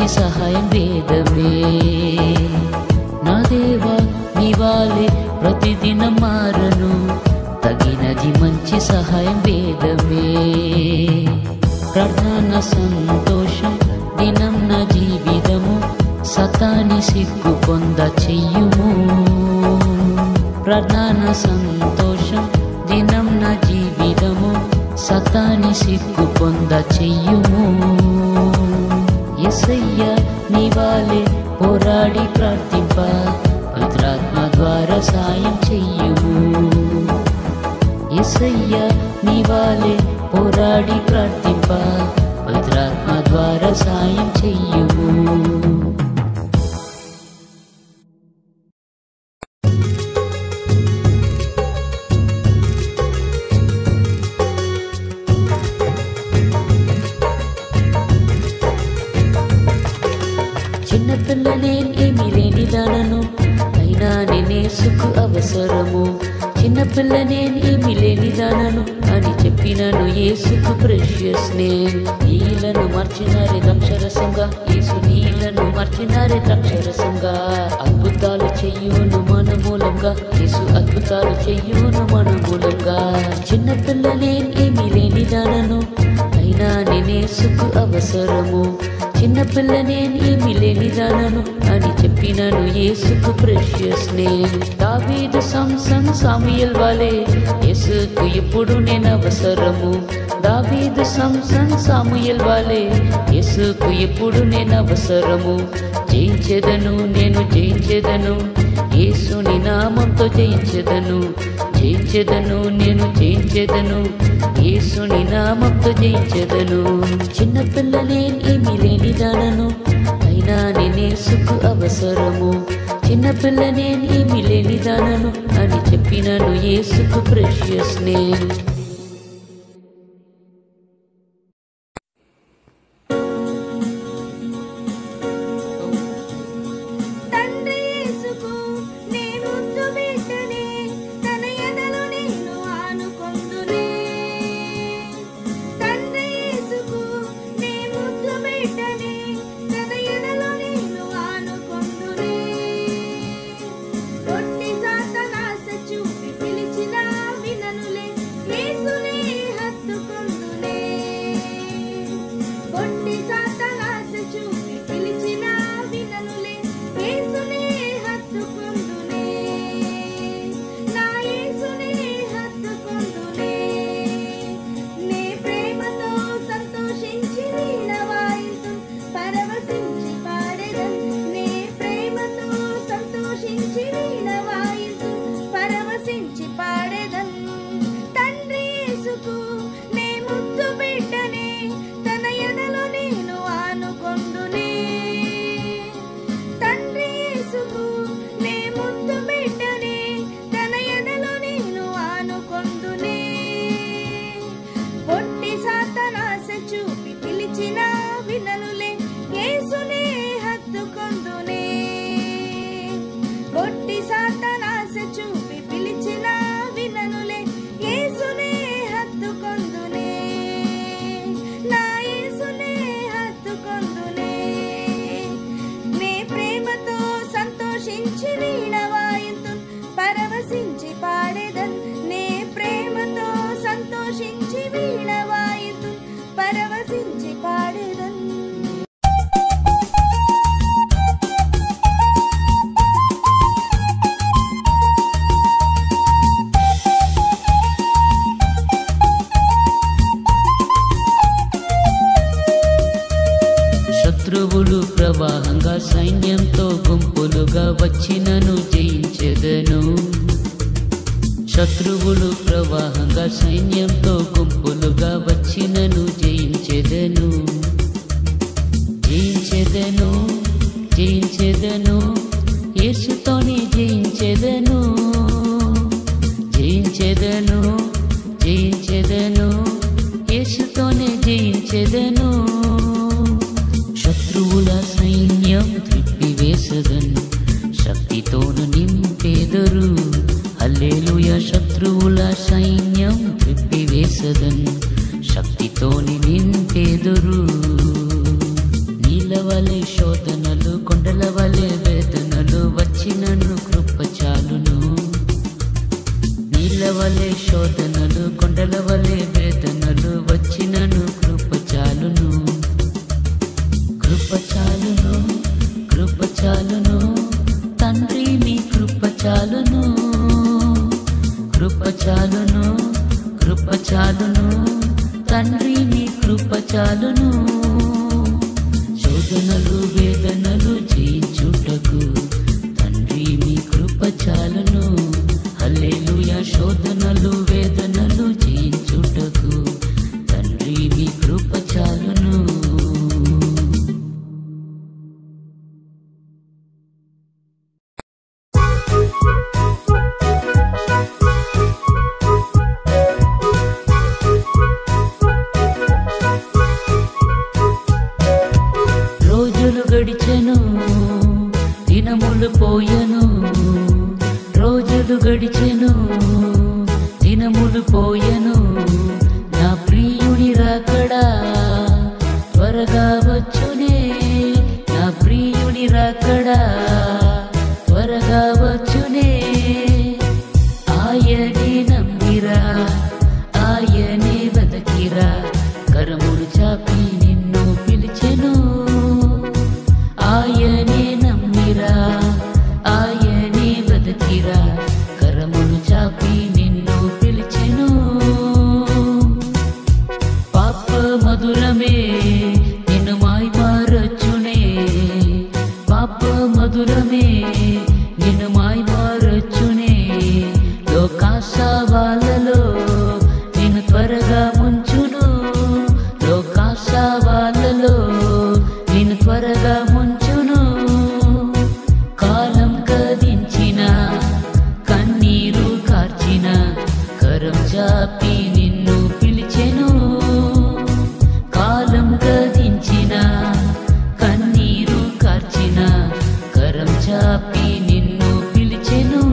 మంచి సహాయం వేదమే నా దేవా నీవాలే ప్రతిదినం మారను తగినది మంచి సహాయం వేదమే ప్రార్థన సంతోషం దినం నా జీవితము సతాని సిగ్గు పొంద చెయ్యుము ప్రార్థన సంతోషం దినం నా జీవితము సతాని సిగ్గు పొంద చెయ్యుము ఎసయ్య నీవాలే పోరాడి ప్రార్థింప పవిత్రాత్మ ద్వారా సాయం చెయ్యుము ఎసయ్య నీవాలే పోరాడి ప్రార్థింప పవిత్రాత్మ ద్వారా సాయం చెయ్యుము చిన్నపిల్లనే ఏమి లేని దానను అయినా నేనేసుకు అవసరము చిన్నపిల్లనే ఏమి లేని దానను అని చెప్పినను ఏసుకు ప్రెషియస్ నేమ్ నీళ్లను మార్చినారే ద్రాక్షరసంగా యేసు నీళ్లను మార్చినారే ద్రాక్షరసంగా అద్భుతాలు చెయ్యును మన మూలంగా యేసు అద్భుతాలు చెయ్యును మన మూలంగా చిన్నపిల్లనే ఏమి లేని దానను అయినా నేనేసుకు అవసరము చిన్నపిల్ల నేను ఏమి లేని దానను అని చెప్పినను యేసుకు ప్రెషియస్ నేమ్ దావీదు సంసన్ సామియల్ వాలే యేసుకు ఎప్పుడు నేను అవసరము దావీదు సంసన్ సాముయల్ వాలే యేసుకు ఎప్పుడు నేను అవసరము జయించెదను నేను జయించెదను యేసుని నామంతో జయించెదను జయించెదను నేను జయించెదను యేసుని నామంతో జయించెదను చిన్నపిల్ల నేను ఏమి లేని దానను అయినా నేనేసుకు అవసరము చిన్నపిల్ల నేను ఏమి లేని దానను అని చెప్పినను యేసుకు ప్రెషియస్ నేమ్ తండ్రి యేసుకు నీ ముద్దు బిడ్డనే తన ఎదలో నేను ఆనుకొందునే తండ్రి యేసుకు నీ ముద్దు బిడ్డనే తన ఎదలో నేను ఆనుకొందునే కొట్టి సాతనాస చూపి పిలిచిన విననులే యేసునే హత్తుకొందునే కొట్టి సాతనాస చూపి పిలిచిన విననులే యేసునే హత్తుకొందునే నా యేసునే హత్తుకొందునే నీ ప్రేమతో సంతోషించి వీణవాయితు పరవశించి పాడెదన్ నీ ప్రేమతో సంతోషించి వీణవాయితు పరవశించి పాడెదన్ తండ్రి యేసుకు నీ ముద్దు బిడ్డనే తన ఎదలో నేను ఆనుకొందునే తండ్రి యేసుకు నీ ముద్దు బిడ్డనే తన ఎదలో నేను ఆనుకొందునే పొట్టి సాతనాస చూపి పిలిచిన వినలులే యేసునే హత్తుకొందునే పొట్టి సాతనాస చూపి పిలిచిన విననులే యేసునే హత్తుకొందునే నా యేసునే హత్తుకొందునే నీ ప్రేమతో సంతోషించి వీణవాయింతు పరవశించి పాడేదన్ నీ ప్రేమతో సంతోషించి వీణవాయింతు పరవశించి పాడేదన్ శత్రువులు ప్రవాహంగా సైన్యంతో గుంపులుగా వచ్చినను జయించెదను శత్రువులు ప్రవాహంగా సైన్యంతో గుంపులుగా వచ్చినను జయించెదను జయించెదను జయించెదను యేసుతోనే జయించెదను జయించెదను జయించెదను యేసుతోనే జయించెదను శత్రువుల సైన్యం త్రిప్పివేసదను శక్తితోను నింపేదరు హల్లెలూయ శత్రువుల సైన్యం త్రిప్పివేసదను శక్తితోని నింపేదరు నీలవలే చాలును కృప చాలును కృప చాలును తండ్రి మీ కృప చాలును కృప చాలును కృప చాలును తండ్రి మీ కృప చాలును శోధనలు వేదనలు జయించుటకు తండ్రి మీ కృప చాలును హల్లెలూయా శోధనలు వేదనలు జయించుటకు తండ్రి మీ కృప చాలును రోజులు గడిచెను దినములు పోయెను రోజులు గడిచెను దినములు పోయెను నా ప్రియుడి రాకడా త్వరగా వచ్చునే నా ప్రియుడి రాకడా త్వరగా వచ్చునే ఆయనే నమ్మిరా ఆయనే బతికిరా కరములు చాపి నిన్ను పిలిచెను ఆయనే నమ్మిరా ఆయనే బతికిరా కరములు చాపి నిన్ను పిలిచెను పాప మధురమే నిన్ను మాయమారచ్చునే పాప మధురమే నిన్ను మాయమారచ్చునే లోకాశ వాళ్ళలో నిన్ను త్వరగా ముంచును లోకాశ వాళ్ళలో నిన్ను త్వరగా ముంచును కాలం కదించిన కన్నీరు కార్చిన కరం చాపి నిన్ను పిలిచెను కాలం గదించిన కన్నీరు కార్చిన కరం చాపి నిన్ను పిలిచెను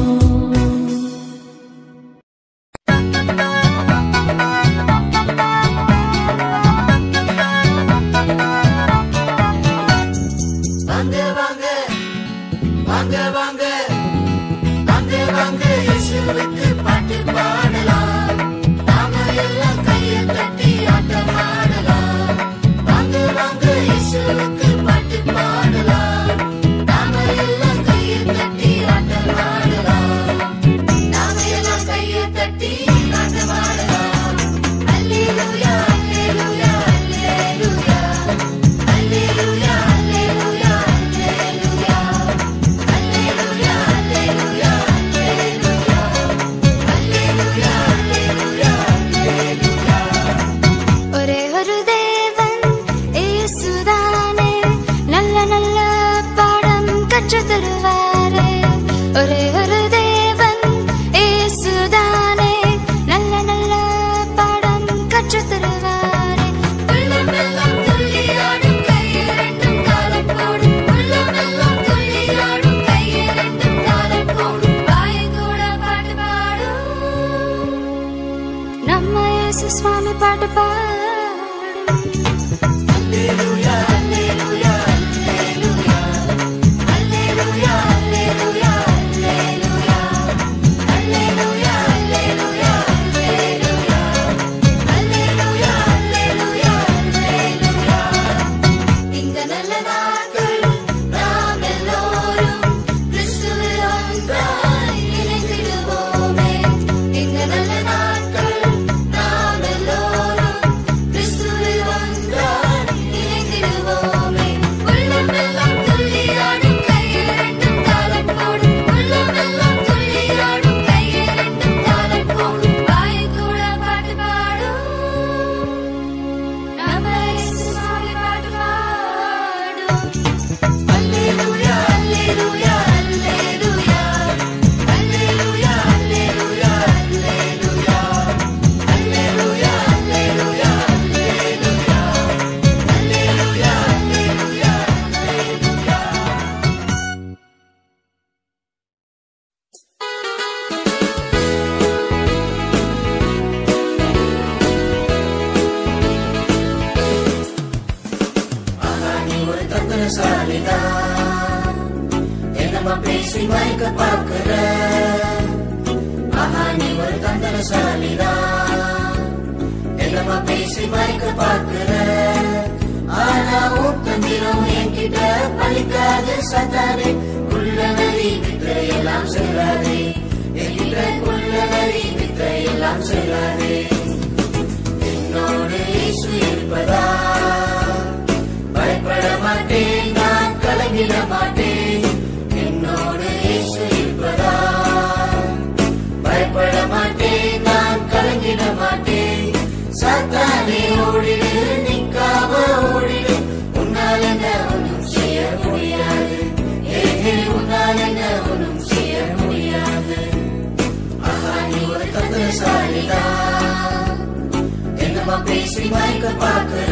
வாங்க வாங்க வாங்க வாங்க வாங்க வாங்க இயேசுவுக்கு பாட்டு பாடலாம் நாம எல்லாம் கையை தட்டி ஆட்டம் ஆடலாம் வாங்க வாங்க இயேசுவுக்கு பாட்டு பாடலாம் நாம எல்லாம் கையை தட்டி ஆட்டம் ஆடலாம் நாம எல்லாம் கையை தட்டி ஆட்டம் ஆடலாம் அல்லேலூயா அல்லேலூயா அல்லேலூயா அல்லேலூயா அல்லேலூயா அல்லேலூயா அல்லேலூயா அல்லேலூயா அல்லேலூயா அல்லேலூயா அல்லேலூயா ஒரே ஒரு தேவன் இயேசுதானே நல்ல நல்ல பாடம் கற்றுத் தருவாரே ஒரே ஒரு தேவன் இயேசுதானே நல்ல நல்ல பாடம் கற்றுத் தருவாரே உள்ளமெல்லாம் துள்ளியாடும் கையிரண்டும் காலம் போடும் உள்ளமெல்லாம் துள்ளியாடும் கையிரண்டும் காலம் போடும் வாய் கூட பாட்டு பாடும் நம்ம இயேசு சுவாமி பாட்டு பாடும் அல்லேலூயா அல்லேலூயா அல்லேலூயா அல்லேலூயா அல்லேலூயா அல்லேலூயா அல்லேலூயா அல்லேலூயா அல்லேலூயா அல்லேலூயா அல்லேலூயா அல்லேலூயா இந்த நல்ல நாட்கள் நாம் எல்லோரும் கிறிஸ்துவில் ஒன்றாய் இணைந்திடுவோமே இந்த நல்ல நாட்கள் நாம் எல்லோரும் கிறிஸ்துவில் ஒன்றாய் இணைந்திடுவோமே உள்ளமெல்லாம் துள்ளியாடும் கையிரண்டும் தாளம் போடும் உள்ளமெல்லாம் துள்ளியாடும் கையிரண்டும் தாளம் போடும் வாய் கூட பாட்டு பாடும் நம்ம இயேசு சுவாமி பாட்டு பாடும் அல்லேலூயா அல்லேலூயா அல்லேலூயா அல்லேலூயா அல்லேலூயா அல்லேலூயா அல்லேலூயா அல்லேலூயா அல்லேலூயா அல்லேலூயா அல்லேலூயா அல்லேலூயா நீ ஒரு தந்திரசாலிதான் என்னமா பேசி மயக்க பார்க்கிற ஆஹா நீ ஒரு தந்திரசாலிதான் என்னமா பேசி மறைக்க பார்க்கிற ஆனா உன் தந்திரம் என்கிட்ட பலிக்காது சத்தானே குள்ள நரி வித்தை எல்லாம் சொல்லாதே என்கிட்ட குள்ள நரி வித்தை எல்லாம் சொல்லாதே என்னோடு இயேசு இருப்பதா பயப்பட மாட்டேன் நான் கலங்கிட மாட்டேன் என்னோடு இயேசு இருப்பதா பயப்பட மாட்டேன் நான் கலங்கிட மாட்டேன் சாத்தானே ஓடிடு நிக்காம ஓடிடு உன்னால் என்ன ஒன்றும் செய்ய முடியாது ஏகே உன்னால் என்ன ஒன்றும் செய்ய முடியாது ஆஹா நீ ஒரு தந்திரசாலிதான் என்னமா பேசி மயக்க பார்க்கிற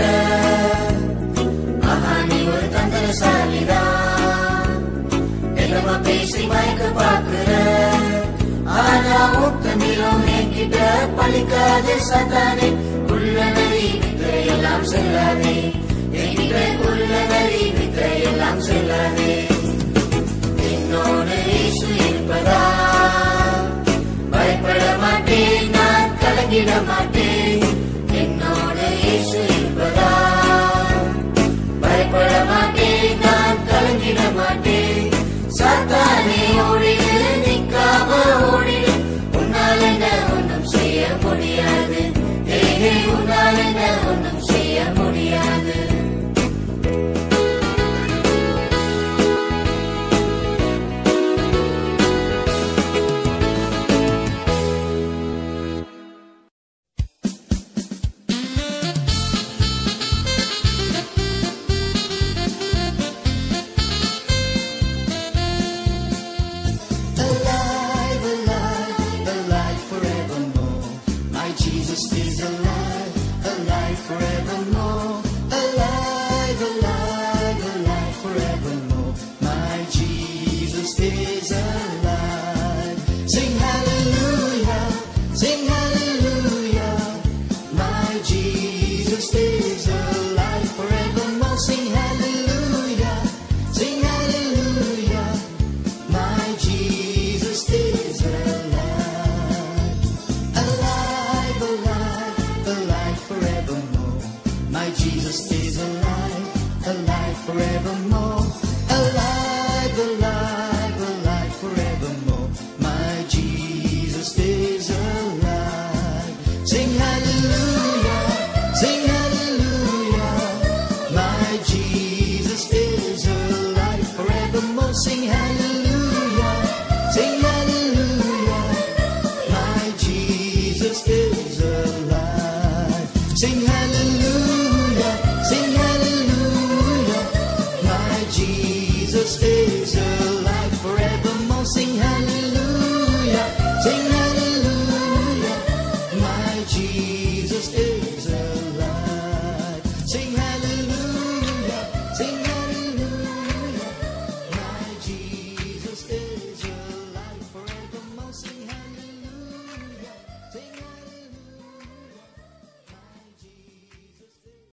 ஆஹா நீ ஒரு தந்திரசாலிதான் என்னமா பேசி மயக்க பார்க்கிற ஆனா உத்தமிரம் என்கிட்ட பலிக்காது சத்தானே குள்ள நரி வித்தை எல்லாம் செல்லாதே என்கிட்ட குள்ள நரி வித்தை எல்லாம் செல்லாதே என்னோடு இயேசு இருப்பதா பயப்பட மாட்டேன் நான் கலங்கிட மாட்டேன் என்னோடு இயேசு இருப்பதா பயப்பட மாட்டேன் நான் கலங்கிட மாட்டேன் சாத்தானே ஓடிடு நிக்காம ஓடிடு உன்னால் என்ன ஒன்றும் செய்ய முடியாது ஏகே உன்னால் என்ன ஒன்றும் செய்ய முடியாது Alive, alive, alive forevermore. My Jesus is alive, alive forevermore. Alive, alive, alive forevermore. My Jesus is alive. Sing hallelujah, sing hallelujah. My Jesus is alive forevermore. Sing hallelujah, sing hallelujah. My Jesus is alive, alive, alive, alive forevermore. My Jesus is alive, alive forevermore.